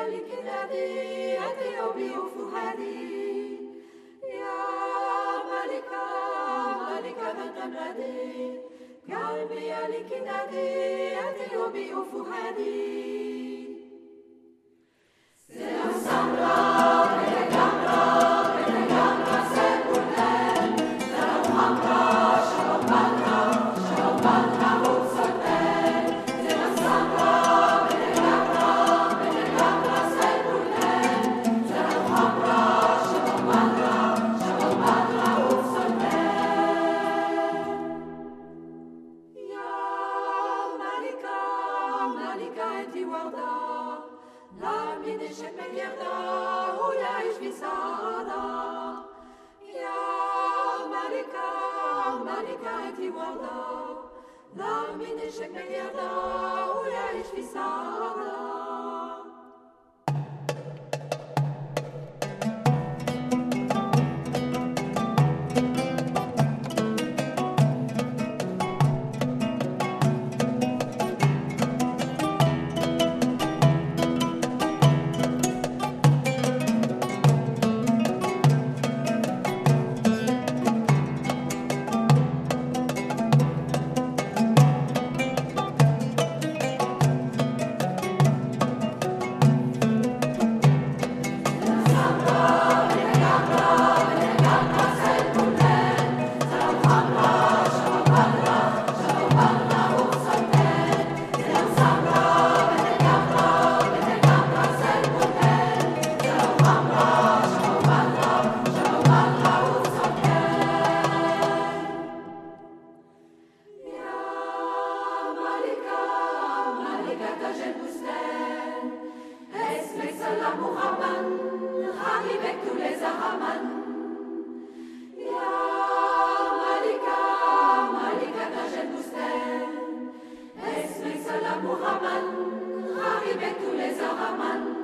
ملك نادي أتيوبي فؤادي يا ملكة ملكة من تنادي قلبي لك نادي أتيوبي فؤادي La mine shepelierda, uya ish visada. Ya Malika, Malika eti warda. La mine shepelierda, uya ish visada. l'amour Raman, avec tous les Araman. Ya Malika, Malika Tajel Bousten, Esmek l'amour Raman, avec tous les Araman.